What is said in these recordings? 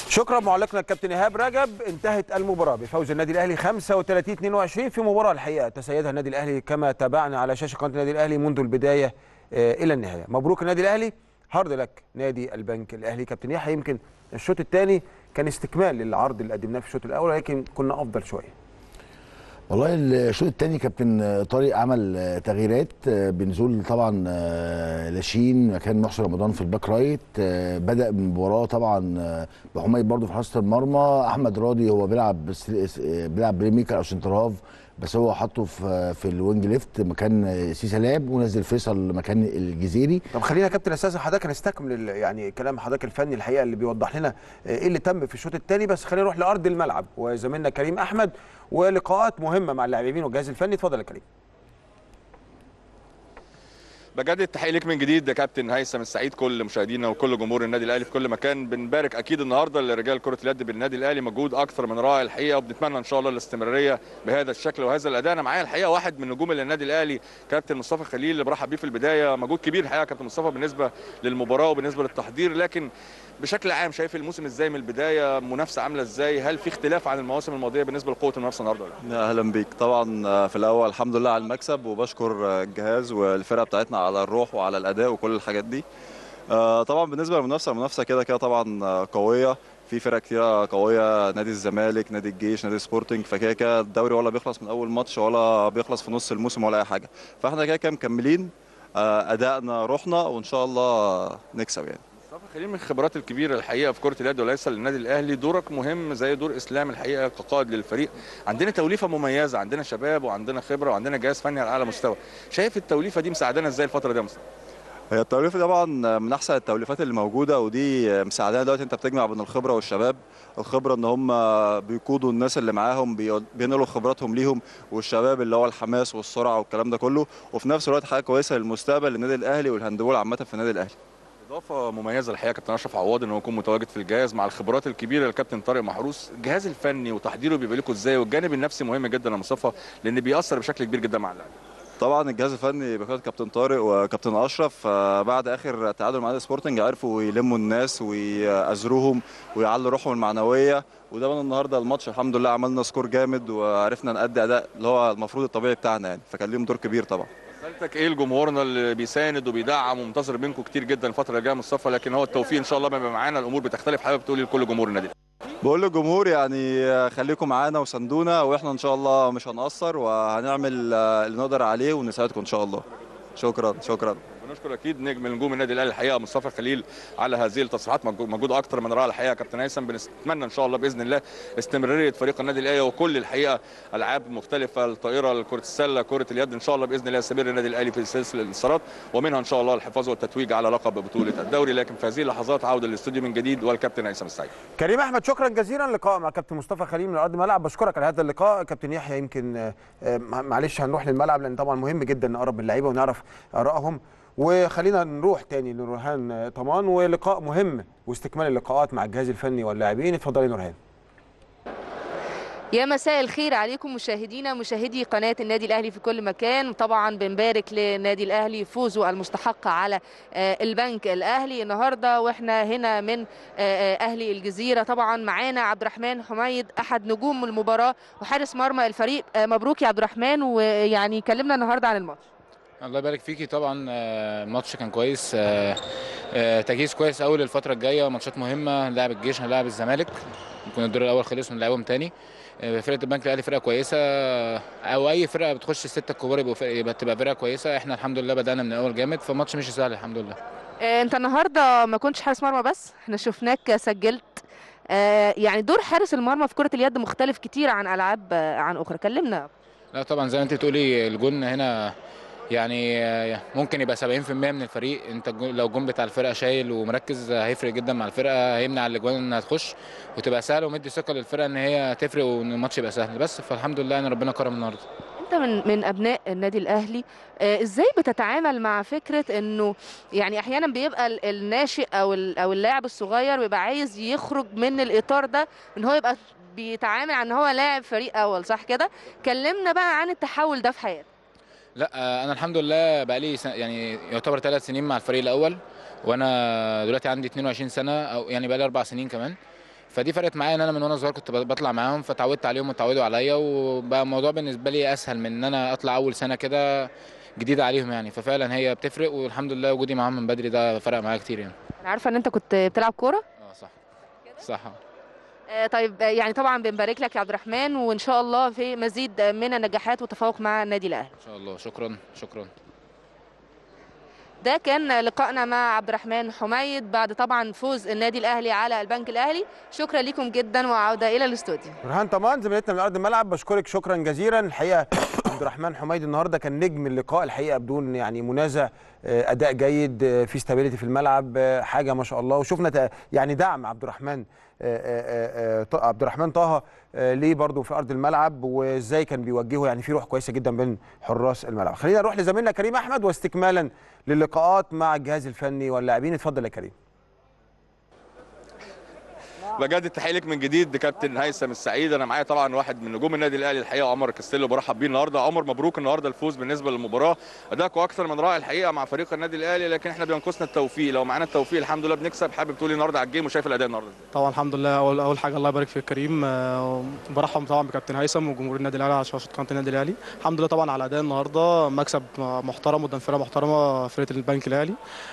شكرا معلقنا الكابتن ايهاب رجب انتهت المباراه بفوز النادي الاهلي 35 22 في مباراه الحقيقه تسيدها النادي الاهلي كما تابعنا على شاشه قناه النادي الاهلي منذ البدايه آه، الى النهايه مبروك النادي الاهلي هارد لك نادي البنك الاهلي كابتن يحيى يمكن الشوط الثاني كان استكمال للعرض اللي قدمناه في الشوط الاول ولكن كنا افضل شويه والله الشوط الثاني كابتن طارق عمل تغييرات بنزول طبعا لاشين مكان محسن رمضان في الباك رايت بدا المباراه طبعا بحميد برضو في حراسه المرمى احمد راضي هو بيلعب بس- بيلعب بري ميكر او سنتراف بس هو حطه في في الوينج ليفت مكان سيسا لاب ونزل فيصل مكان الجزيري طب خلينا يا كابتن اساسا حضرتك هنستكمل ال- يعني كلام حضرتك الفني الحقيقه اللي بيوضح لنا آه، ايه اللي تم في الشوط الثاني بس خلينا نروح لارض الملعب وزميلنا كريم احمد ولقاءات مهمه مع اللاعبين والجهاز الفني اتفضل يا كريم بجد التحيه ليك من جديد يا كابتن هيثم السعيد كل مشاهدينا وكل جمهور النادي الاهلي في كل مكان بنبارك اكيد النهارده لرجال كره اليد بالنادي الاهلي مجهود اكثر من رائع الحقيقه وبنتمنى ان شاء الله الاستمراريه بهذا الشكل وهذا الاداء انا معايا الحقيقه واحد من نجوم النادي الاهلي كابتن مصطفى خليل اللي برحب بيه في البدايه مجهود كبير الحقيقه كابتن مصطفى بالنسبه للمباراه وبالنسبه للتحضير لكن بشكل عام شايف الموسم ازاي من البدايه منافسه عامله ازاي هل في اختلاف عن المواسم الماضيه بالنسبه لقوه المنافسه النهارده ولا لا؟ اهلا بيك طبعا آه، في الاول الحمد لله على المكسب وبشكر آه، الجهاز والفرقه بتاعتنا على الروح وعلى الاداء وكل الحاجات دي آه، طبعا بالنسبه للمنافسه المنافسه كده كده طبعا آه، قويه في فرق كتيرة قوية نادي الزمالك نادي الجيش نادي سبورتنج فكده كده الدوري ولا بيخلص من أول ماتش ولا بيخلص في نص الموسم ولا أي حاجة فاحنا كده كده مكملين آه، أدائنا روحنا وإن شاء الله نكسب يعني مصطفى خليل من الخبرات الكبيره الحقيقه في كره اليد وليس للنادي الاهلي دورك مهم زي دور اسلام الحقيقه كقائد للفريق عندنا توليفه مميزه عندنا شباب وعندنا خبره وعندنا جهاز فني على اعلى مستوى شايف التوليفه دي مساعدانا ازاي الفتره دي يا مصطفى هي التوليفه طبعا من احسن التوليفات اللي موجوده ودي مساعدانا دلوقتي انت بتجمع بين الخبره والشباب الخبره ان هم بيقودوا الناس اللي معاهم بي- بينقلوا خبراتهم ليهم والشباب اللي هو الحماس والسرعه والكلام ده كله وفي نفس الوقت حاجه كويسه للمستقبل للنادي الاهلي والهاندبول عامه في النادي الاهلي اضافه مميزه الحقيقه كابتن اشرف عواد انه يكون متواجد في الجهاز مع الخبرات الكبيره للكابتن طارق محروس الجهاز الفني وتحضيره بيبقى لكم ازاي والجانب النفسي مهم جدا يا مصطفى لان بيأثر بشكل كبير جدا مع اللاعب طبعا الجهاز الفني بقياده كابتن طارق وكابتن اشرف آه، بعد اخر تعادل مع نادي سبورتنج عرفوا يلموا الناس ويأزروهم ويعلوا روحهم المعنويه وده من النهارده الماتش الحمد لله عملنا سكور جامد وعرفنا نأدي اداء اللي هو المفروض الطبيعي بتاعنا يعني فكان ليهم دور كبير طبعا رسالتك ايه لجمهورنا اللي بيساند وبيدعم ومنتظر منكم كتير جدا الفتره اللي جايه يا مصطفى لكن هو التوفيق ان شاء الله بيبقى معانا الامور بتختلف حابب تقولي لكل جمهور النادي بقول للجمهور يعني آه، خليكم معانا وساندونا واحنا ان شاء الله مش هنقصر وهنعمل آه، اللي نقدر عليه ونساعدكم ان شاء الله شكرا شكرا بنشكر اكيد نجم نجوم النادي الاهلي الحقيقه مصطفى خليل على هذه التصريحات مجهود مجهود اكتر من رائع الحقيقه كابتن هيثم بنتمنى ان شاء الله باذن الله استمراريه فريق النادي الاهلي وكل الحقيقه العاب مختلفه الطائره كره السله كره اليد ان شاء الله باذن الله يستمر النادي الاهلي في سلسله الانتصارات ومنها ان شاء الله الحفاظ والتتويج على لقب بطوله الدوري لكن في هذه اللحظات عوده للاستوديو من جديد والكابتن هيثم السعيد كريم احمد شكرا جزيلا لقاء مع كابتن مصطفى خليل من ارض الملعب بشكرك على هذا اللقاء كابتن يحيى يمكن آه، آه، معلش هنروح للملعب لان طبعا مهم جدا نقرب من اللعيبه ونعرف ارائهم وخلينا نروح تاني لنورهان آه، طمان ولقاء مهم واستكمال اللقاءات مع الجهاز الفني واللاعبين اتفضلي نورهان يا مساء الخير عليكم مشاهدينا مشاهدي قناة النادي الأهلي في كل مكان طبعا بنبارك للنادي الأهلي فوزه المستحق على آه، البنك الأهلي النهاردة وإحنا هنا من آه، آه، أهلي الجزيرة طبعا معانا عبد الرحمن حميد أحد نجوم المباراة وحارس مرمى الفريق آه، مبروك يا عبد الرحمن ويعني كلمنا النهاردة عن الماتش الله يبارك فيكي طبعا آه، الماتش كان كويس آه، آه، تجهيز كويس قوي للفتره الجايه ماتشات مهمه هنلاعب الجيش هنلاعب الزمالك يكون الدور الاول خلص ونلعبهم تاني آه، فرقه البنك الاهلي فرقه كويسه آه، او اي فرقه بتخش السته الكبار يبقوا فرقة- يبقى تبقى فرقه كويسه احنا الحمد لله بدانا من الاول جامد فالماتش مشي سهل الحمد لله آه، انت النهارده ما كنتش حارس مرمى بس احنا شفناك سجلت آه، يعني دور حارس المرمى في كرة اليد مختلف كتير عن ألعاب آه، عن أخرى كلمنا لا طبعا زي ما انت بتقولي الجون هنا يعني آه، ممكن يبقى 70% من الفريق انت الجون- لو الجون بتاع الفرقه شايل ومركز آه، هيفرق جدا مع الفرقه هيمنع الاجوان انها تخش وتبقى سهله ومدي ثقه للفرقه ان هي تفرق وان الماتش يبقى سهل بس فالحمد لله ان ربنا كرم النهارده انت من من ابناء النادي الاهلي آه، ازاي بتتعامل مع فكره انه يعني احيانا بيبقى ال- الناشئ او ال- او اللاعب الصغير بيبقى عايز يخرج من الاطار ده ان هو يبقى بيتعامل عن ان هو لاعب فريق اول صح كده كلمنا بقى عن التحول ده في حياتك لا آه، انا الحمد لله بقالي سن- يعني يعتبر ثلاث سنين مع الفريق الاول وانا دلوقتي عندي 22 سنه او يعني بقالي اربع سنين كمان فدي فرقت معايا ان انا من وانا صغير كنت بطلع معاهم فتعودت عليهم وتعودوا عليا وبقى الموضوع بالنسبه لي اسهل من ان انا اطلع اول سنه كده جديده عليهم يعني ففعلا هي بتفرق والحمد لله وجودي معاهم من بدري ده فرق معايا كتير يعني انا عارفه ان انت كنت بتلعب كوره اه صح صح آه، طيب آه، يعني طبعا بنبارك لك يا عبد الرحمن وان شاء الله في مزيد من النجاحات والتفوق مع النادي الاهلي ان شاء الله شكرا شكرا ده كان لقائنا مع عبد الرحمن حميد بعد طبعا فوز النادي الاهلي على البنك الاهلي شكرا لكم جدا وعوده الى الاستوديو برهان طمان زميلتنا من ارض الملعب بشكرك شكرا جزيلا الحقيقه عبد الرحمن حميد النهارده كان نجم اللقاء الحقيقه بدون يعني منازع آه، اداء جيد آه، في استابيليتي في الملعب آه، حاجه ما شاء الله وشفنا تق- يعني دعم عبد الرحمن آه، آه، آه، ط- عبد الرحمن طه آه، ليه برضه في ارض الملعب وازاي كان بيوجهه يعني في روح كويسه جدا بين حراس الملعب خلينا نروح لزميلنا كريم احمد واستكمالا للقاءات مع الجهاز الفني واللاعبين اتفضل يا كريم بجد التحيه لك من جديد كابتن هيثم السعيد انا معايا طبعا واحد من نجوم النادي الاهلي الحقيقه عمر كاستيلو برحب بيه النهارده عمر مبروك النهارده الفوز بالنسبه للمباراه اداكوا اكثر من رائع الحقيقه مع فريق النادي الاهلي لكن احنا بينقصنا التوفيق لو معانا التوفيق الحمد لله بنكسب حابب تقولي النهارده على الجيم وشايف الاداء النهارده ازاي طبعا الحمد لله اول اول حاجه الله يبارك فيك كريم آه، برحب طبعا بكابتن هيثم وجمهور النادي الاهلي على شاشه قناه النادي الاهلي الحمد لله طبعا على اداء النهارده مكسب محترم قدام فرقه محترمه فرقه البنك الاهلي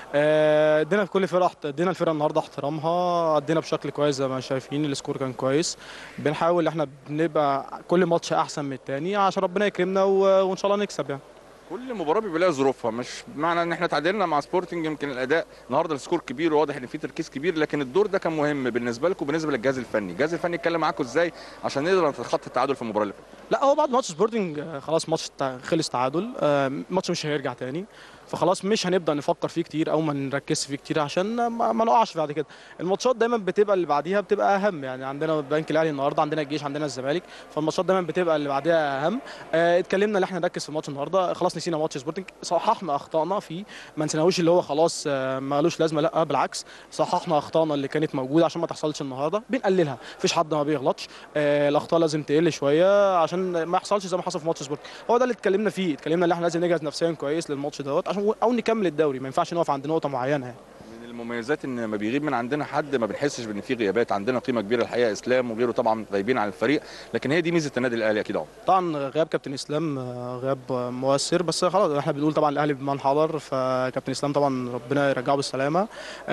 آه، ادينا في كل فرقه ادينا الفرقه النهارده احترامها ادينا بشكل كويس زي ما شايفين السكور كان كويس بنحاول ان احنا بنبقى كل ماتش احسن من التاني عشان ربنا يكرمنا و- وان شاء الله نكسب يعني كل مباراه بيبقى لها ظروفها مش معنى ان احنا تعادلنا مع سبورتنج يمكن الاداء النهارده السكور كبير وواضح ان في تركيز كبير لكن الدور ده كان مهم بالنسبه لكم وبالنسبه للجهاز الفني الجهاز الفني اتكلم معاكم ازاي عشان نقدر نتخطى التعادل في المباراه اللي فاتت لا هو بعد ماتش سبورتنج آه، خلاص ماتش تع- خلص تعادل آه، ماتش مش هيرجع تاني فخلاص مش هنبدا نفكر فيه كتير او ما نركزش فيه كتير عشان ما, ما نقعش بعد كده الماتشات دايما بتبقى اللي بعديها بتبقى اهم يعني عندنا البنك الاهلي النهارده عندنا الجيش عندنا الزمالك فالماتشات دايما بتبقى اللي بعديها اهم آه، اتكلمنا ان احنا نركز في الماتش النهارده خلاص نسينا ماتش سبورتنج صححنا اخطائنا فيه ما نسيناهوش اللي هو خلاص آه، مالوش لازمه لا بالعكس صححنا اخطائنا اللي كانت موجوده عشان ما تحصلش النهارده بنقللها مفيش حد ما بيغلطش آه، الاخطاء لازم تقل شويه عشان ما يحصلش زي ما حصل في ماتش سبورت هو ده اللي اتكلمنا فيه اتكلمنا ان احنا لازم نجهز نفسيا كويس للماتش دوت عشان او نكمل الدوري ما ينفعش نقف عند نقطه معينه يعني. من المميزات ان لما بيغيب من عندنا حد ما بنحسش بان في غيابات عندنا قيمه كبيره الحقيقه اسلام وغيره طبعا غايبين عن الفريق لكن هي دي ميزه النادي الاهلي اكيد عمر طبعا غياب كابتن اسلام آه، غياب آه، مؤثر بس خلاص احنا بنقول طبعا الاهلي بمن حضر فكابتن اسلام طبعا ربنا يرجعه بالسلامه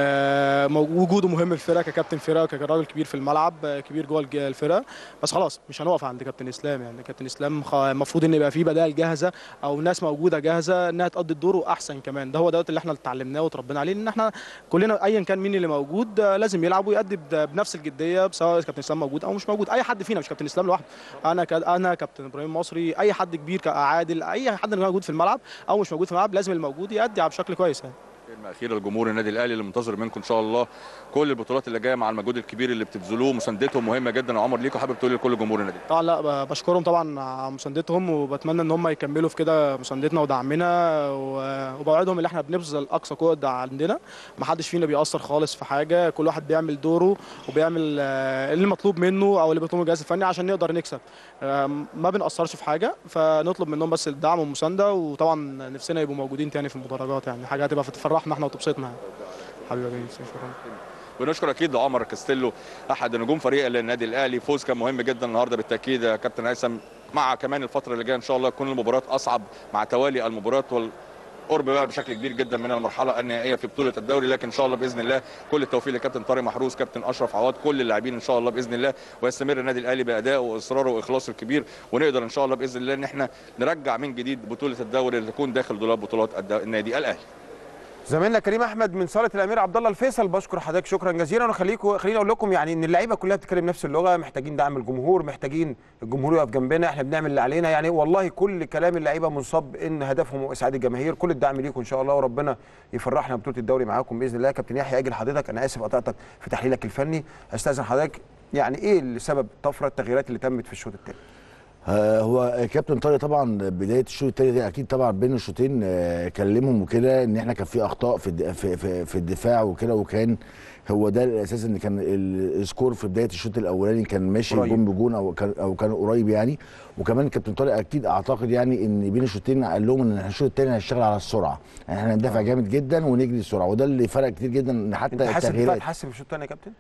آه، مو- وجوده مهم في الفرقه ككابتن فرقه كراجل كبير في الملعب آه، كبير جوه الج- الفرقه بس خلاص مش هنقف عند كابتن اسلام يعني كابتن اسلام خ- المفروض ان يبقى في بدائل جاهزه او ناس موجوده جاهزه انها تقضي الدور واحسن كمان ده هو دوت اللي احنا اتعلمناه وتربينا عليه ان احنا كلنا ايا كان مين اللي موجود آه، لازم يلعب ويأدي بد- بنفس الجديه سواء كابتن اسلام موجود او مش موجود اي حد فينا مش كابتن اسلام لوحده انا ك... انا كابتن ابراهيم مصري اي حد كبير كعادل اي حد موجود في الملعب او مش موجود في الملعب لازم الموجود يأدي بشكل كويس يعني كلمه اخيره لجمهور النادي الاهلي اللي منتظر منكم ان شاء الله كل البطولات اللي جايه مع المجهود الكبير اللي بتبذلوه مساندتهم مهمه جدا يا عمر ليكم حابب تقول لكل جمهور النادي طبعا لا ب- بشكرهم طبعا على مساندتهم وبتمنى ان هم يكملوا في كده مساندتنا ودعمنا و- وبوعدهم ان احنا بنبذل اقصى جهد عندنا ما حدش فينا بيأثر خالص في حاجه كل واحد بيعمل دوره وبيعمل آه، اللي مطلوب منه او اللي بيطلبه الجهاز الفني عشان نقدر نكسب آه، ما بنأثرش في حاجه فنطلب منهم بس الدعم والمسانده وطبعا نفسنا يبقوا موجودين تاني في المدرجات يعني حاجه هتبقى تفرحنا احنا وتبسطنا يعني. حبيبي يا جميل، شكرا بنشكر اكيد لعمر كاستيلو احد نجوم فريق النادي الاهلي فوز كان مهم جدا النهارده بالتاكيد يا كابتن هيثم مع كمان الفتره اللي جايه ان شاء الله تكون المباراه اصعب مع توالي المباريات وال قرب بقى بشكل كبير جدا من المرحله النهائيه في بطوله الدوري لكن ان شاء الله باذن الله كل التوفيق لكابتن طارق محروس كابتن اشرف عواد كل اللاعبين ان شاء الله باذن الله ويستمر النادي الاهلي بادائه واصراره واخلاصه الكبير ونقدر ان شاء الله باذن الله ان احنا نرجع من جديد بطوله الدوري اللي تكون داخل دولاب بطولات الد- النادي الاهلي زميلنا كريم احمد من صاله الامير عبد الله الفيصل بشكر حضرتك شكرا جزيلا وخليكم خليني اقول لكم يعني ان اللعيبه كلها بتتكلم نفس اللغه محتاجين دعم الجمهور محتاجين الجمهور يقف جنبنا احنا بنعمل اللي علينا يعني والله كل كلام اللعيبه منصب ان هدفهم هو اسعاد الجماهير كل الدعم ليكم ان شاء الله وربنا يفرحنا ببطوله الدوري معاكم باذن الله كابتن يحيى اجل حضرتك انا اسف قطعتك في تحليلك الفني استاذن حضرتك يعني ايه اللي سبب طفره التغييرات اللي تمت في الشوط الثاني آه، هو كابتن طارق طبعا بدايه الشوط الثاني ده اكيد طبعا بين الشوطين آه، كلمهم وكده ان احنا كان في اخطاء في الد- في في, في الدفاع وكده وكان هو ده الاساس ان كان ال- السكور في بدايه الشوط الاولاني كان ماشي قريب. جون بجون او كان او كان قريب يعني وكمان كابتن طارق اكيد اعتقد يعني ان بين الشوطين قال لهم ان الشوط الثاني هنشتغل على السرعه يعني احنا هندافع جامد جدا ونجري السرعه وده اللي فرق كتير جدا ان حتى انت حاسس ان التغييرات هتحسن في الشوط الثاني يا كابتن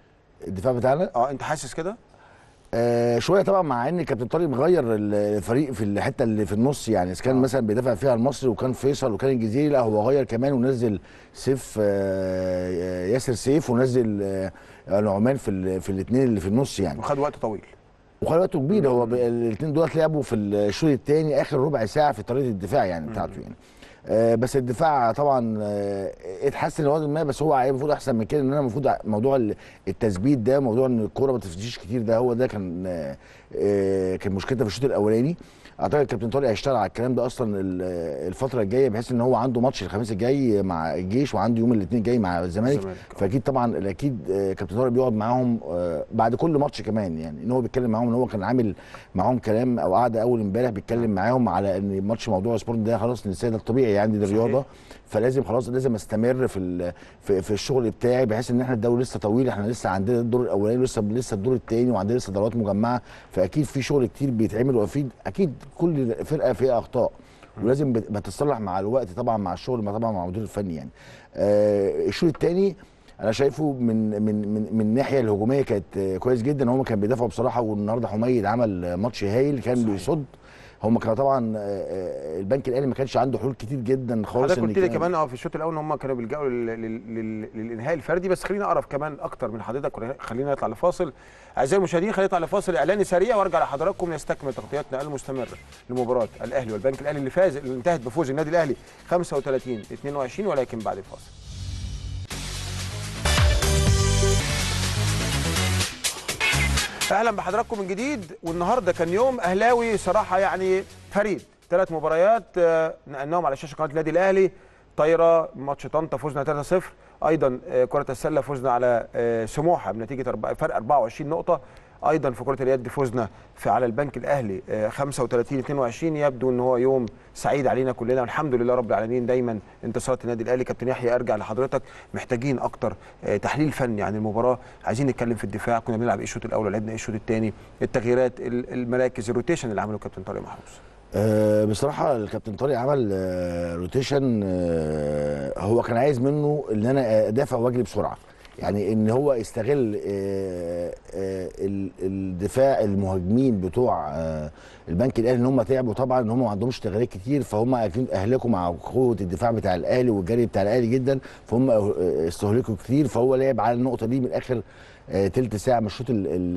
الدفاع بتاعنا اه انت حاسس كده آه شويه طبعا مع ان كابتن طارق مغير الفريق في الحته اللي في النص يعني اذا كان آه. مثلا بيدافع فيها المصري وكان فيصل وكان الجزيري لا هو غير كمان ونزل سيف آه ياسر سيف ونزل آه نعمان في ال- في الاثنين اللي في النص يعني وخد وقت طويل وخد وقته كبير هو الاثنين دول لعبوا في الشوط الثاني اخر ربع ساعه في طريقه الدفاع يعني بتاعته يعني آه بس الدفاع طبعا آه اتحسن لوقت ما بس هو المفروض احسن من كده ان انا المفروض موضوع ال- التثبيت ده موضوع ان الكوره ما تفتيش كتير ده هو ده كان آه آه كان مشكلتها في الشوط الاولاني اعتقد كابتن طارق هيشتغل على الكلام ده اصلا ال- الفتره الجايه بحيث ان هو عنده ماتش الخميس الجاي مع الجيش وعنده يوم الاثنين الجاي مع الزمالك الزمالك، آه. فاكيد طبعا اكيد آه، كابتن طارق بيقعد معاهم آه، بعد كل ماتش كمان يعني ان هو بيتكلم معاهم ان هو كان عامل معاهم كلام او قعده اول امبارح بيتكلم معاهم على ان ماتش موضوع سبورت ده خلاص نسيه ده الطبيعي يعني دي صحيح. الرياضه فلازم خلاص لازم استمر في ال- في, في الشغل بتاعي بحيث ان احنا الدوري لسه طويل احنا لسه عندنا الدور الاولاني لسه لسه الدور الثاني وعندنا لسه دورات مجمعه فاكيد في شغل كتير بيتعمل واكيد اكيد كل فرقه فيها اخطاء ولازم بت- بتتصلح مع الوقت طبعا مع الشغل مع طبعا مع المدير الفني يعني آه الشوط الثاني انا شايفه من من من من الناحيه الهجوميه كانت آه، كويس جدا هم كانوا بيدافعوا بصراحه والنهارده حميد عمل آه، ماتش هايل كان صحيح. بيصد هم كانوا طبعا آه، آه، البنك الاهلي ما كانش عنده حلول كتير جدا خالص حضرتك إن قلت لي كان- كمان اه في الشوط الاول ان هم كانوا بيلجأوا لل- لل- لل- للانهاء الفردي بس خلينا اعرف كمان اكتر من حضرتك خلينا نطلع لفاصل اعزائي المشاهدين خلينا نطلع لفاصل اعلاني سريع وارجع لحضراتكم نستكمل تغطياتنا المستمره لمباراه الاهلي والبنك الاهلي اللي فاز اللي انتهت بفوز النادي الاهلي 35 22 ولكن بعد الفاصل اهلا بحضراتكم من جديد والنهارده كان يوم اهلاوي صراحه يعني فريد ثلاث مباريات آه، نقلناهم على شاشه قناه النادي الاهلي طايره ماتش طنطا فزنا 3-0 ايضا آه، كره السله فزنا على آه، سموحه بنتيجه أربعة- فرق 24 نقطه ايضا في كره اليد فزنا في على البنك الاهلي آه، 35 22 يبدو ان هو يوم سعيد علينا كلنا والحمد لله رب العالمين دايما انتصارات النادي الاهلي كابتن يحيى ارجع لحضرتك محتاجين اكتر آه، تحليل فني عن المباراه عايزين نتكلم في الدفاع كنا بنلعب ايه الشوط الاول ولعبنا ايه الشوط الثاني التغييرات ال- المراكز الروتيشن اللي عمله كابتن طارق محروس أه بصراحة الكابتن طارق عمل أه روتيشن أه هو كان عايز منه ان انا ادافع واجري بسرعة يعني ان هو يستغل أه أه ال- الدفاع المهاجمين بتوع أه البنك الاهلي ان هم تعبوا طبعا ان هم ما عندهمش تغييرات كتير فهم اكيد اهلكوا مع قوه الدفاع بتاع الاهلي والجري بتاع الاهلي جدا فهم أه، استهلكوا كتير فهو لعب على النقطه دي من اخر آه، تلت ساعه من الشوط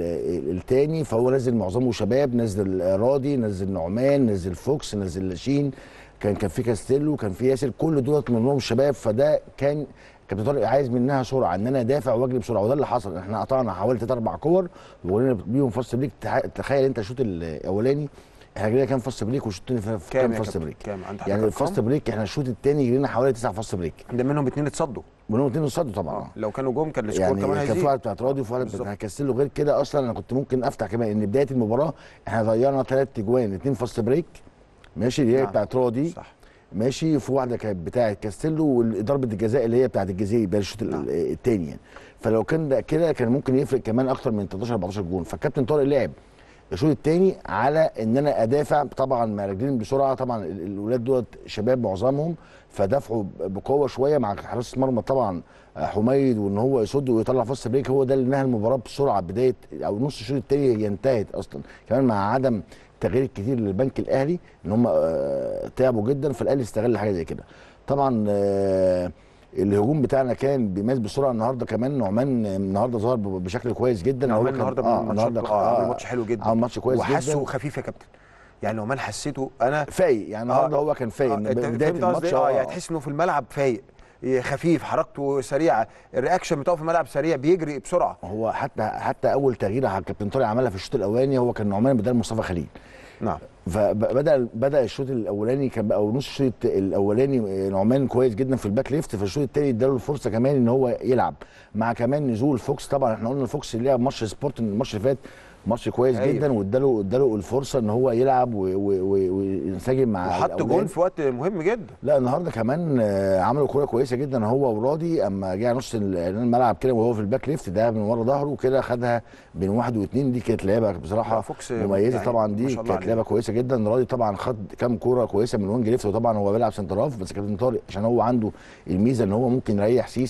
الثاني فهو نزل معظمه شباب نزل راضي نزل نعمان نزل فوكس نزل لاشين كان كان في كاستيلو كان في ياسر كل دولت منهم شباب فده كان كابتن طارق عايز منها سرعه ان انا ادافع واجري بسرعه وده اللي حصل احنا قطعنا حوالي ثلاث اربع كور وقلنا بيهم فاست بريك تح- تخيل انت الشوط الاولاني احنا جرينا كام فاست بريك والشوط الثاني كام كام يا فاست كابتن؟ بريك كام عند حضرتك يعني أرقام؟ الفاست بريك احنا الشوط الثاني جرينا حوالي تسع فاست بريك ده منهم اثنين اتصدوا منهم اثنين صدوا طبعا لو كانوا جم كان السكور يعني كمان كان في هيزيد واحد بتاعت راضي وفي واحد بالظبط. بتاع كاستيلو غير كده اصلا انا كنت ممكن افتح كمان ان بدايه المباراه احنا ضيعنا ثلاث اجوان اثنين فاست بريك ماشي اللي هي نعم. بتاعت راضي صح ماشي في واحده كانت بتاعت كاستيلو وضربه الجزاء اللي هي بتاعت الجزيري ده الشوط نعم. الثاني يعني فلو كان ده كده كان ممكن يفرق كمان اكتر من 13 14 جون فالكابتن طارق لعب الشوط الثاني على ان انا ادافع طبعا مع رجلين بسرعه طبعا ال- الولاد دول شباب معظمهم فدافعوا بقوه شويه مع حراسه مرمى طبعا آه، حميد وان هو يصد ويطلع فاست بريك هو ده اللي نهى المباراه بسرعه بدايه او نص الشوط الثاني هي انتهت اصلا كمان مع عدم تغيير الكتير للبنك الاهلي ان هم آه، تعبوا جدا فالاهلي استغل حاجه زي كده طبعا آه، الهجوم بتاعنا كان بيميز بسرعه النهارده كمان نعمان النهارده ظهر ب- بشكل كويس جدا هو نعمان كان- النهارده اه من النهارده ماتشات اه عمل ماتش حلو جدا عمل ماتش كويس وحاسه جدا خفيف يا كابتن يعني نعمان حسيته انا فايق يعني النهارده آه. هو كان فايق آه، إن انت بدايه فهمت قصدي الماتش اه آه، يعني تحس انه في الملعب فايق إيه، خفيف حركته سريعه الرياكشن بتاعه في الملعب سريع بيجري بسرعه هو حتى حتى اول تغيير على الكابتن طارق عملها في الشوط الاولاني هو كان نعمان بدل مصطفى خليل نعم فبدا بدا الشوط الاولاني كان او نص الشوط الاولاني نعمان كويس جدا في الباك ليفت في الشوط الثاني اداله الفرصه كمان ان هو يلعب مع كمان نزول فوكس طبعا احنا قلنا الفوكس اللي لعب ماتش سبورت الماتش اللي فات ماتش كويس أيوة. جدا واداله اداله الفرصه ان هو يلعب و- و- و- وينسجم مع وحط الأولاد. جول في وقت مهم جدا لا النهارده كمان آه، عملوا كوره كويسه جدا هو وراضي اما جه نص ال- الملعب كده وهو في الباك ليفت ده من ورا ظهره كده خدها بين واحد واثنين دي كانت لعبه لا، بصراحه فوكس مميزه يعني طبعا ما دي شاء الله كانت عليه. لعبه كويسه جدا راضي طبعا خد كام كوره كويسه من وينج ليفت وطبعا هو بيلعب سنتراف بس كابتن طارق عشان هو عنده الميزه ان هو ممكن يريح سيسه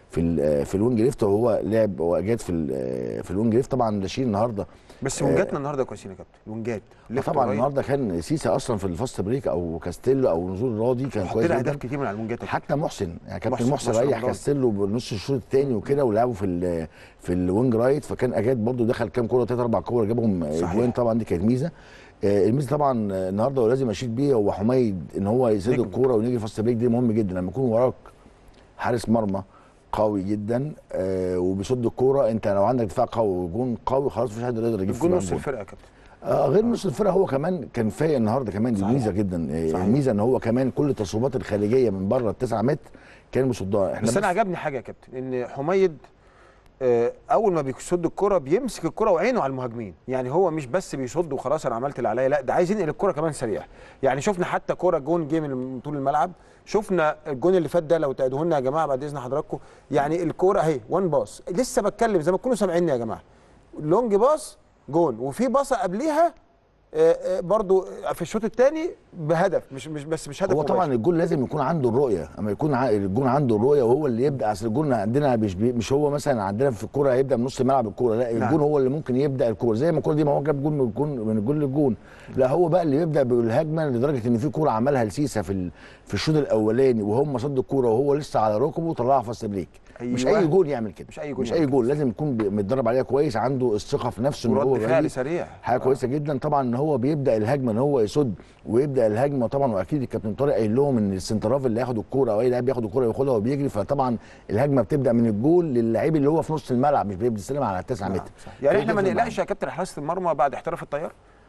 في ال- في الوينج ليفت وهو لعب واجاد في ال- في الوينج ليفت طبعا لاشين النهارده بس ونجاتنا النهارده كويسين يا كابتن ونجات ليفت طبعا قريب. النهارده كان سيسا اصلا في الفاست بريك او كاستيلو او نزول راضي كان كويس حطينا اهداف جدا كتير من على الونجات حتى محسن يعني كابتن محسن- محسن محسن ريح رمضان. كاستيلو بنص الشوط الثاني وكده ولعبوا في ال في الوينج رايت فكان اجاد برضو دخل كام كوره ثلاث اربع كوره جابهم صحيح. اجوان طبعا دي كانت ميزه آه، الميزه طبعا آه، النهارده ولازم اشيد بيه هو حميد ان هو يسد نجم. الكوره ونيجي فاست بريك دي مهم جدا لما يكون وراك حارس مرمى قوي جدا آه وبيصد الكوره انت لو عندك دفاع قوي وجون قوي خلاص مفيش حد يقدر يجيب الجون فيه نص جون. الفرقه يا كابتن آه غير نص الفرقه هو كمان كان فايق النهارده كمان دي صحيح. ميزه جدا آه، صحيح. الميزه ان هو كمان كل التصويبات الخارجيه من بره التسعة متر كان بيصدها احنا بس انا عجبني حاجه يا كابتن ان حميد آه، اول ما بيصد الكره بيمسك الكره وعينه على المهاجمين يعني هو مش بس بيصد وخلاص انا عملت اللي عليا لا ده عايز ينقل الكره كمان سريع يعني شفنا حتى كره جون جه من طول الملعب شفنا الجون اللي فات ده لو تعيدوه لنا يا جماعه بعد اذن حضراتكم يعني الكره اهي وان باص لسه بتكلم زي ما تكونوا سامعيني يا جماعه لونج باص جون وفي باصه قبليها آه، آه، برضو في الشوط الثاني بهدف مش مش بس مش هدف هو طبعا مباشر. الجول لازم يكون عنده الرؤيه اما يكون ع- الجون عنده الرؤيه وهو اللي يبدا اصل الجون عندنا مش بي مش هو مثلا عندنا في الكوره هيبدا من نص الملعب الكوره لا نعم. الجون هو اللي ممكن يبدا الكوره زي ما الكوره دي ما هو جاب جون من الجون من الجون للجون لا هو بقى اللي يبدا بالهجمه لدرجه ان في كوره عملها لسيسا في ال- في الشوط الاولاني وهم صد الكوره وهو لسه على ركبه وطلعها فاست بريك مش أيوة. اي جول يعمل كده مش أي جول مش يعمل اي كده. جول لازم يكون بي- متدرب عليها كويس عنده الثقه في نفسه ان هو ورد فعل غالي. سريع حاجه كويسه جدا طبعا ان هو بيبدا الهجمه ان هو يصد ويبدا الهجمه طبعا واكيد الكابتن طارق قايل لهم ان السنتراف اللي هياخد الكوره او اي لاعب ياخد الكوره ياخدها وبيجري فطبعا الهجمه بتبدا من الجول للاعب اللي هو في نص الملعب مش بيبدا يستلم على 9 متر يعني فدي احنا ما تفرق نقلقش يا كابتن حراسه المرمى بعد احتراف الطيار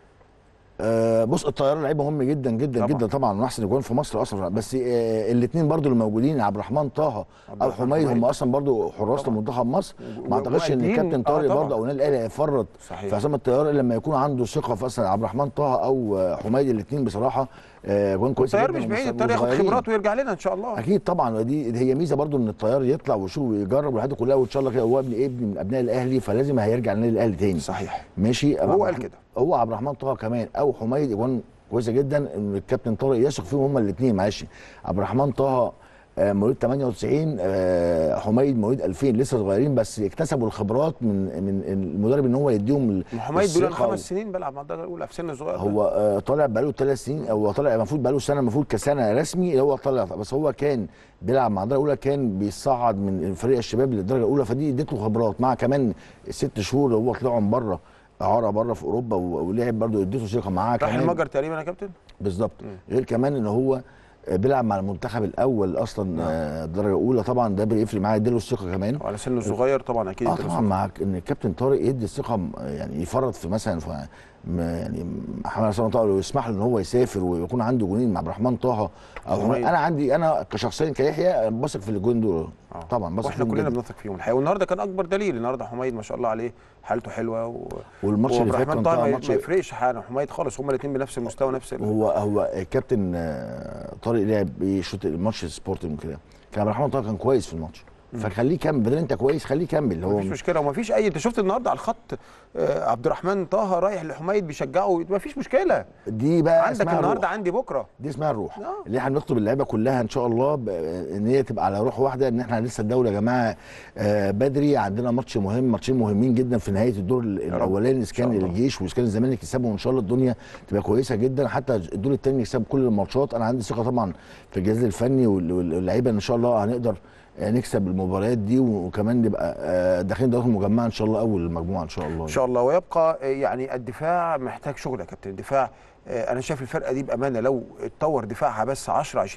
آه بص الطياره لعيب مهم جدا جدا طبعا. طبعا. جدا طبعا من احسن الاجوان في مصر اصلا بس آه الاثنين برضو اللي موجودين عبد الرحمن طه عبد او الرحمن حميد حميد. هم اصلا برضو حراس طبعا. لمنتخب مصر و- ما اعتقدش ان ومؤدين. الكابتن آه طارق طبعا. برضو او النادي الاهلي هيفرط صحيح. في عصام الطيار الا لما يكون عنده ثقه في اصلا عبد الرحمن طه او آه، حميد الاثنين بصراحه آه، جوان كويسه الطيار جدا مش بعيد ومص- الطيار ياخد وصغيرين. خبرات ويرجع لنا ان شاء الله اكيد طبعا دي هي ميزه برضو ان الطيار يطلع ويشوف ويجرب والحاجات كلها وان شاء الله كده هو ابن ابن من ابناء الاهلي فلازم هيرجع للنادي الاهلي تاني صحيح ماشي هو عبد قال الرحمن- كده. هو عبد الرحمن طه كمان او حميد اجوان كويسه جدا ان الكابتن طارق يثق فيهم هما الاثنين معلش عبد الرحمن طه آه، مواليد 98 آه، حميد مواليد 2000 لسه صغيرين بس اكتسبوا الخبرات من من المدرب ان هو يديهم ال- محمد بيقول الثقة خمس سنين بيلعب مع الدرجه الاولى في سن صغير هو آه، طالع بقاله ثلاث سنين هو طالع المفروض بقاله سنه المفروض كسنه رسمي هو طالع بس هو كان بيلعب مع الدرجه الاولى كان بيصعد من فريق الشباب للدرجه الاولى فدي اديته خبرات مع كمان ست شهور اللي هو طلعهم بره اعاره بره في اوروبا و- ولعب برضه اديته ثقه معاه راح كمان المجر تقريبا يا كابتن بالظبط غير كمان ان هو آه، بيلعب مع المنتخب الاول اصلا آه، الدرجه الاولى طبعا ده بيفرق معاه يديله الثقه كمان وعلى سنه صغير طبعا اكيد اه يدرس. طبعا مع ان الكابتن طارق يدي الثقه م- يعني يفرط في مثلا في م- يعني محمد حسام طه لو يسمح له ان هو يسافر ويكون عنده جونين مع عبد الرحمن طه او حميد. انا عندي انا كشخصيا كيحيى بثق في الجون دول آه. طبعا بثق واحنا فيهم كلنا جداً. بنثق فيهم الحقيقه والنهارده كان اكبر دليل النهارده حميد ما شاء الله عليه حالته حلوه و... والماتش اللي فات وعبد الرحمن كان طه طبعا ما ماتش ما يفرقش حاجه حميد خالص هما الاثنين بنفس المستوى نفس ال... هو هو الكابتن آه، طارق لعب ايه شوط الماتش سبورتنج كده كان عبد الرحمن طه كان كويس في الماتش فخليه يكمل بدل انت كويس خليه يكمل هو مفيش مشكله ومفيش اي انت شفت النهارده على الخط آه، عبد الرحمن طه رايح لحميد بيشجعه مفيش مشكله دي بقى عندك اسمها النهارده الروح. عندي بكره دي اسمها الروح آه. اللي احنا بنطلب اللعيبه كلها ان شاء الله ب- ان هي تبقى على روح واحده ان احنا لسه الدوله يا جماعه آه، بدري عندنا ماتش مهم ماتشين مهمين جدا في نهايه الدور ال- الاولاني اذا كان شاء الله. الجيش واذا كان الزمالك يكسبوا وان شاء الله الدنيا تبقى كويسه جدا حتى الدور الثاني يكسب كل الماتشات انا عندي ثقه طبعا في الجهاز الفني وال- واللعيبه ان شاء الله هنقدر آه، نكسب المباريات دي وكمان نبقى آه، داخلين دوري المجمعه ان شاء الله اول المجموعه ان شاء الله ان شاء الله ويبقى آه، يعني الدفاع محتاج شغل يا كابتن الدفاع آه، انا شايف الفرقه دي بامانه لو اتطور دفاعها بس 10 20%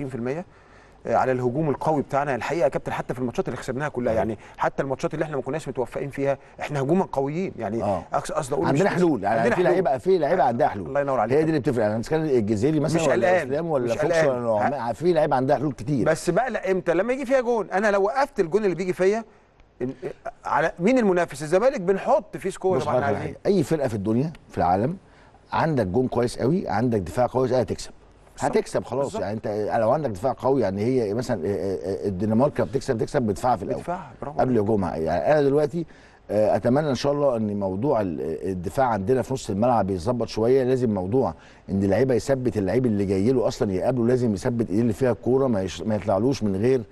آه، على الهجوم القوي بتاعنا الحقيقه يا كابتن حتى في الماتشات اللي خسرناها كلها يعني حتى الماتشات اللي احنا ما كناش متوفقين فيها احنا هجوما قويين يعني آه. أقصد قصدي اقول عندنا مش- حلول يعني عندنا في حلول. لعيبه في لعيبه عندها حلول الله ينور عليك هي دي اللي بتفرق يعني اذا كان الجزيري مثلا مش ولا قلقان. اسلام ولا مش فوكس قلقان. ولا نعمان، في لعيبه عندها حلول كتير بس بقلق امتى لما يجي فيها جون انا لو وقفت الجون اللي بيجي فيا إن- على مين المنافس الزمالك بنحط فيه سكور بص طبعا هقول لك على عايزين حاجة. اي فرقه في الدنيا في العالم عندك جون كويس قوي عندك دفاع كويس قوي هتكسب هتكسب خلاص بالظبط. يعني انت لو عندك دفاع قوي يعني هي مثلا الدنمارك بتكسب تكسب بدفاعها في الاول بدفاعها، برافو قبل هجومها يعني انا دلوقتي آه، اتمنى ان شاء الله ان موضوع ال- الدفاع عندنا في نص الملعب يتظبط شويه لازم موضوع ان اللعيبه يثبت اللعيب اللي جاي له اصلا يقابله لازم يثبت ايديه اللي فيها الكوره ما, يش... ما يطلعلوش من غير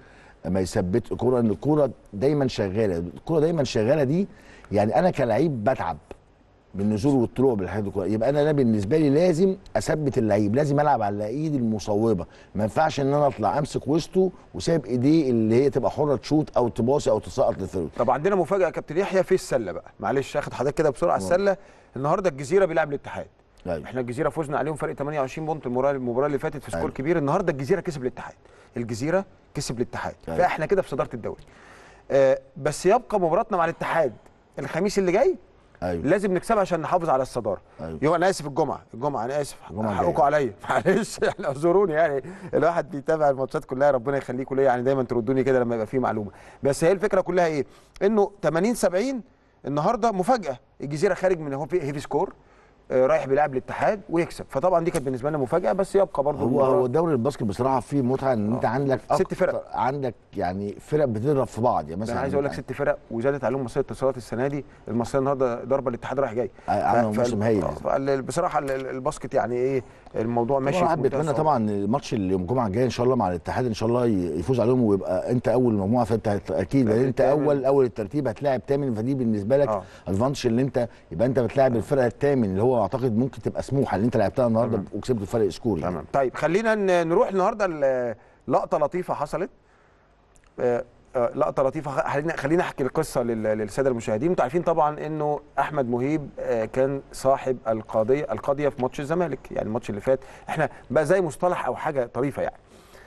ما يثبت الكوره ان الكوره دايما شغاله الكوره دايما شغاله دي يعني انا كلعيب بتعب بالنزول والطلوع بالحاجات دي كلها يبقى انا انا بالنسبه لي لازم اثبت اللعيب لازم العب على الايد المصوبه ما ينفعش ان انا اطلع امسك وسطه وسايب ايديه اللي هي تبقى حره تشوط او تباصي او تسقط للثلث طب عندنا مفاجاه يا كابتن يحيى في السله بقى معلش اخد حضرتك كده بسرعه السله النهارده الجزيره بيلعب الاتحاد أيوة. احنا الجزيره فزنا عليهم فرق 28 بونت المباراه المباراه اللي فاتت في سكور أيوة. كبير النهارده الجزيره كسب الاتحاد الجزيره كسب الاتحاد أيوة. فاحنا كده في صداره الدوري آه بس يبقى مباراتنا مع الاتحاد الخميس اللي جاي ايوه لازم نكسبها عشان نحافظ على الصداره أيوة. يوم انا اسف الجمعه الجمعه انا اسف الجمعة حقكم الجاية. عليا معلش يعني اعذروني يعني الواحد بيتابع الماتشات كلها ربنا يخليكم ليا يعني دايما تردوني كده لما يبقى في معلومه بس هي الفكره كلها ايه انه 80 70 النهارده مفاجاه الجزيره خارج من هو في هيفي سكور آه، رايح بيلعب الاتحاد ويكسب فطبعا دي كانت بالنسبه لنا مفاجاه بس يبقى برضه هو هو دوري الباسكت بصراحه فيه متعه ان انت عندك ست أكتر- فرق. عندك يعني فرق بتضرب في بعض يعني مثلا مثلا انا عايز اقول لك ست فرق وزادت عليهم مصريه الاتصالات السنه دي المصريه النهارده ضربه الاتحاد رايح جاي عملوا ف- موسم هايل. آه، فال- بصراحه ال- ال- الباسكت يعني ايه الموضوع ماشي ماشي الواحد في منتهى بيتمنى الصعوبة. طبعا الماتش اللي يوم الجمعه الجايه ان شاء الله مع الاتحاد ان شاء الله ي- يفوز عليهم ويبقى انت اول مجموعه فانت هت- اكيد لان انت التامن. اول اول الترتيب هتلاعب تامن فدي بالنسبه لك آه. ادفانتج اللي انت يبقى انت بتلاعب الفرقه الثامن اللي هو اعتقد ممكن تبقى سموحه اللي انت لعبتها النهارده وكسبت فرق سكور يعني. تمام طيب خلينا ن- نروح النهارده ل- لقطه لطيفه حصلت آه، آه، لقطه لطيفه خ- خلينا خلينا احكي القصه لل- للساده المشاهدين انتوا عارفين طبعا انه احمد مهيب آه، كان صاحب القضيه القضيه في ماتش الزمالك يعني الماتش اللي فات احنا بقى زي مصطلح او حاجه طريفه يعني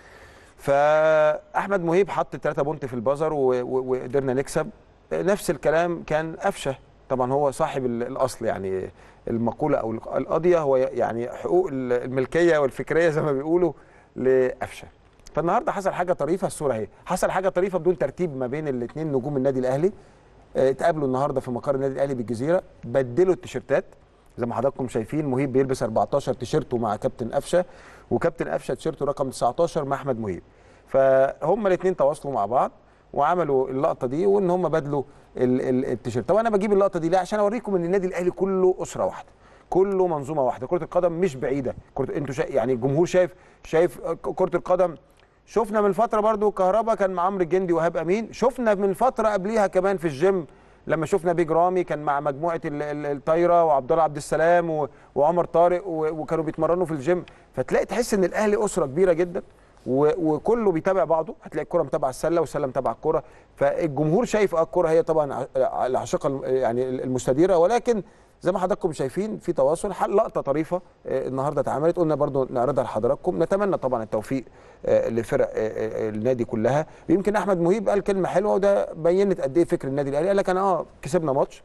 فاحمد مهيب حط 3 بونت في البازر و- و- وقدرنا نكسب نفس الكلام كان قفشه طبعا هو صاحب ال- الاصل يعني المقوله او الق- القضيه هو يعني حقوق ال- الملكيه والفكريه زي ما بيقولوا لقفشه فالنهارده حصل حاجه طريفه الصوره اهي حصل حاجه طريفه بدون ترتيب ما بين الاثنين نجوم النادي الاهلي آه، اتقابلوا النهارده في مقر النادي الاهلي بالجزيره بدلوا التيشيرتات زي ما حضراتكم شايفين مهيب بيلبس 14 تيشيرته مع كابتن قفشه وكابتن قفشه تيشيرته رقم 19 مع احمد مهيب فهم الاثنين تواصلوا مع بعض وعملوا اللقطه دي وان هم بدلوا ال- ال- التيشيرت طبعا انا بجيب اللقطه دي ليه عشان اوريكم ان النادي الاهلي كله اسره واحده كله منظومه واحده كره القدم مش بعيده كرة انتوا شا... يعني الجمهور شايف شايف كره القدم شفنا من فتره برضو كهربا كان مع عمرو الجندي وهاب امين شفنا من فتره قبليها كمان في الجيم لما شفنا بيج رامي كان مع مجموعه ال- ال- الطايره وعبد الله عبد السلام و- وعمر طارق و- وكانوا بيتمرنوا في الجيم فتلاقي تحس ان الاهلي اسره كبيره جدا و- وكله بيتابع بعضه هتلاقي الكره متابعه السله والسله متابعه الكره فالجمهور شايف اه الكره هي طبعا ع- العشاقه الم- يعني المستديره ولكن زي ما حضراتكم شايفين في تواصل حل- لقطه طريفه آه، النهارده اتعملت قلنا برضو نعرضها لحضراتكم نتمنى طبعا التوفيق آه، لفرق آه، آه، النادي كلها يمكن احمد مهيب قال كلمه حلوه وده بينت قد ايه فكر النادي الاهلي قال لك انا اه كسبنا ماتش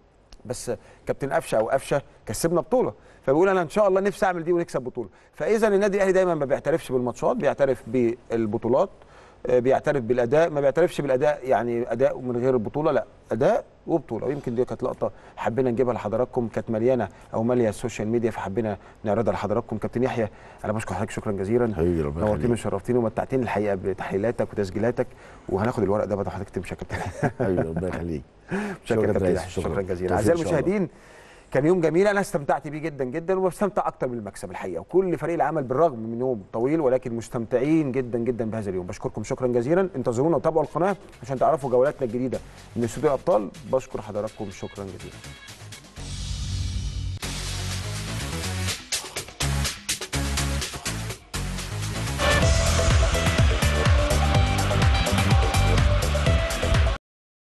بس كابتن قفشه او قفشه كسبنا بطوله فبيقول انا ان شاء الله نفسي اعمل دي ونكسب بطوله فاذا النادي الاهلي دايما ما بيعترفش بالماتشات بيعترف بالبطولات آه، بيعترف بالاداء ما بيعترفش بالاداء يعني اداء من غير البطوله لا اداء وبطوله ويمكن دي كانت لقطه حبينا نجيبها لحضراتكم كانت مليانه او ماليه السوشيال ميديا فحبينا نعرضها لحضراتكم كابتن يحيى انا بشكر حضرتك شكرا جزيلا حبيبي ربنا نورتني يخليك. وشرفتني ومتعتني الحقيقه بتحليلاتك وتسجيلاتك وهناخد الورق ده بعد حضرتك تمشي يا كابتن حبيبي ربنا يخليك شكرا شكرا كابتن ريس، يحيى، شكرا جزيلا توفيق اعزائي إن شاء الله. المشاهدين كان يوم جميل انا استمتعت بيه جدا جدا وبستمتع اكتر من المكسب الحقيقه وكل فريق العمل بالرغم من يوم طويل ولكن مستمتعين جدا جدا بهذا اليوم بشكركم شكرا جزيلا انتظرونا وتابعوا القناه عشان تعرفوا جولاتنا الجديده من استوديو الابطال بشكر حضراتكم شكرا جزيلا